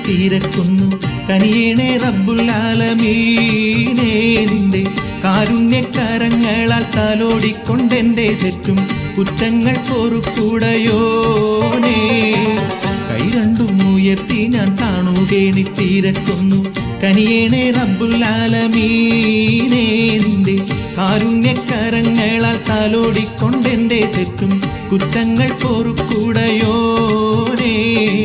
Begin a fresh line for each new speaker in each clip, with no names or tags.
കേണിട്ടീരക്കുന്നു കനിയേണേ റബ്ബുല്ലാലമീനേ നിന്റെ കാരുണ്യക്കരങ്ങളാൽ തലോടിക്കൊണ്ടെന്റെ തെറ്റും കുറ്റങ്ങൾ പൊറുക്കൂടയോനേ കൈ രണ്ടും ഉയർത്തി ഞാൻ കാണുകേണിട്ടീരക്കുന്നു കനിയേണേ റബ്ബുല്ലാലമീനേ നിന്റെ കാരുണ്യക്കരങ്ങളാൽ തലോടിക്കൊണ്ടെന്റെ തെറ്റും കുറ്റങ്ങൾ പൊറുക്കൂടയോനേ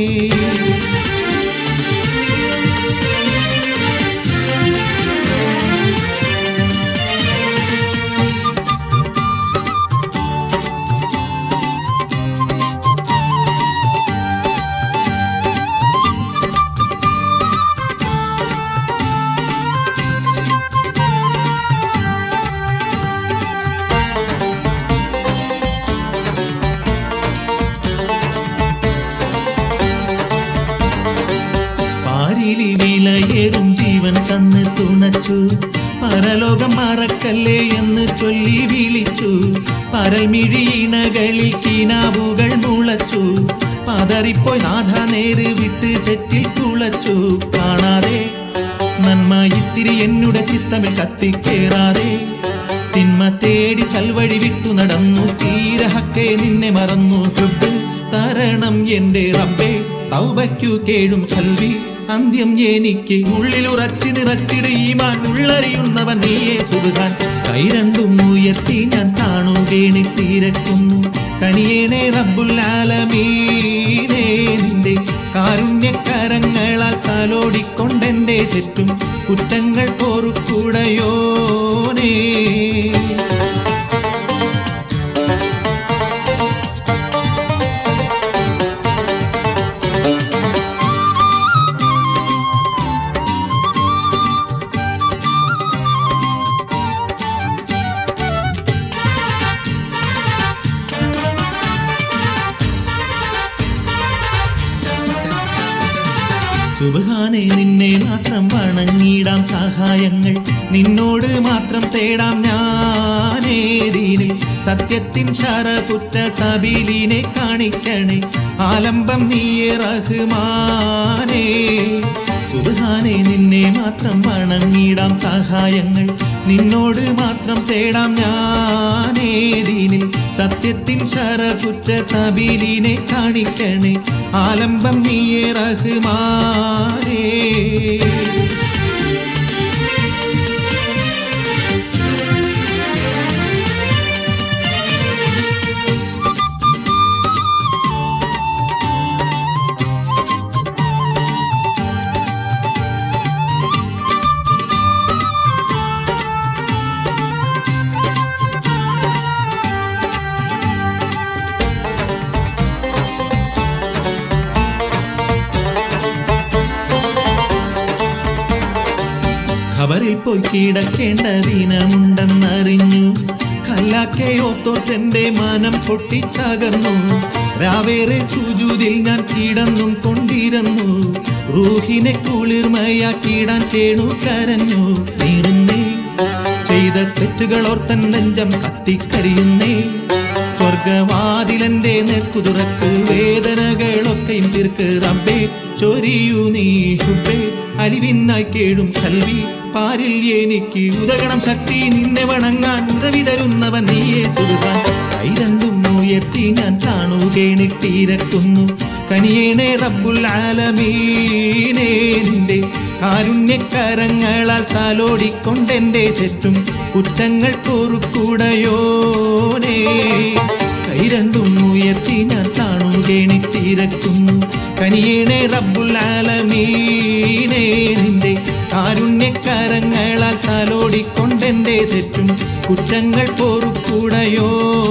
പാരിലി വിലയേറും ജീവൻ തന്ന് തുണച്ചു പരലോകം മറക്കല്ലേ എന്ന് ചൊല്ലി വിളിച്ചു പരൽമിഴിയിണകളിൽ കിനാവുകൾ മുളച്ചു പതറിപ്പോയി നാഥ നേര് വിട്ട് തെറ്റിൽ കുളച്ചു കാണാതെ നന്മ ഇത്തിരി എന്നുടെ ചിത്തമിൽ കത്തിക്കേറാതെ തിന്മ തേടി സൽവഴി വിട്ടു നടന്നു തീരഹക്കെ നിന്നെ മറന്നു ഹൃബ് തരണം എന്റെ റബ്ബേ തൗബയ്ക്കു കേഴും കൽവി അന്ത്യം എനിക്ക് ഉള്ളിലുറച്ചു നിറച്ചിട് ഈമാൻ ഉള്ളറിയുന്നവൻ നീയെ സുഖാൻ കൈരണ്ടും ഉയർത്തി ഞാൻ കാണുകേണിട്ടിരക്കുന്നു കനിയേണേ റബ്ബുല്ലാലമീനേ നിന്റെ കാരുണ്യക്കരങ്ങളാൽ തലോടിക്കൊണ്ടെന്റെ തെറ്റും കുറ്റങ്ങൾ പോറുക്കൂടയോനേ സുബഹാനെ നിന്നെ മാത്രം വണങ്ങിടാം സഹായങ്ങൾ നിന്നോട് മാത്രം തേടാം ഞാനേതീനിൽ സത്യത്തിൻ ശരപുറ്റ സബീലിനെ കാണിക്കണേ ആലംബം നീയെ റഹ്മാനേ സുബഹാനെ നിന്നെ മാത്രം വണങ്ങിടാം സഹായങ്ങൾ നിന്നോട് മാത്രം തേടാം ഞാനേതീനിൽ സത്യത്തിൻ ശരപുറ്റ സബീലിനെ കാണിക്കണേ ആലംബം നീയെ റഹ്മാനേ ഖബറിൽ പോയി കിടക്കേണ്ട ദിനമുണ്ടെന്നറിഞ്ഞു കല്ലാക്കയോത്തോട്ടെന്റെ മനം പൊട്ടിത്തകർന്നു രാവേറെ സുജൂതിൽ ഞാൻ കിടന്നും കൊണ്ടിരുന്നു റൂഹിനെ കുളിർമയാക്കിടാൻ കേണു കരഞ്ഞു നീറുന്നേ ചെയ്ത തെറ്റുകൾ ഓർത്തൻ നെഞ്ചം കത്തിക്കരിയുന്നേ സ്വർഗവാതിലന്റെ നേർക്കു തുറക്ക് വേദനകളൊക്കെയും തീർക്ക് റബ്ബേ ചൊരിയൂ നീ ഹുബേ അലിവിനായി കേഴും കൽവി പാരിൽ എനിക്ക് ഉദകണം ശക്തി നിന്നെ വണങ്ങാൻ ഉദവി തരുന്നവൻ നീയെ സുഖാൻ കൈ രണ്ടും ഉയർത്തി ഞാൻ കാണുകേണിട്ടിരക്കുന്നു കനിയേണേ റബ്ബുൽ ആലമീനേ നിന്റെ കാരുണ്യക്കരങ്ങളാൽ തലോടിക്കൊണ്ടെന്റെ തെറ്റും കുറ്റങ്ങൾ പൊറുക്കൂടയോനേ കൈ രണ്ടും ഉയർത്തി ഞാൻ കാണുകേണിട്ടിരക്കുന്നു കനിയേണേ റബ്ബുൽ ആലമീനേ നിന്റെ കാരുണ്യക്കരങ്ങളാൽ തലോടിക്കൊണ്ടെന്റെ തെറ്റും കുറ്റങ്ങൾ പൊറുക്കൂടയോ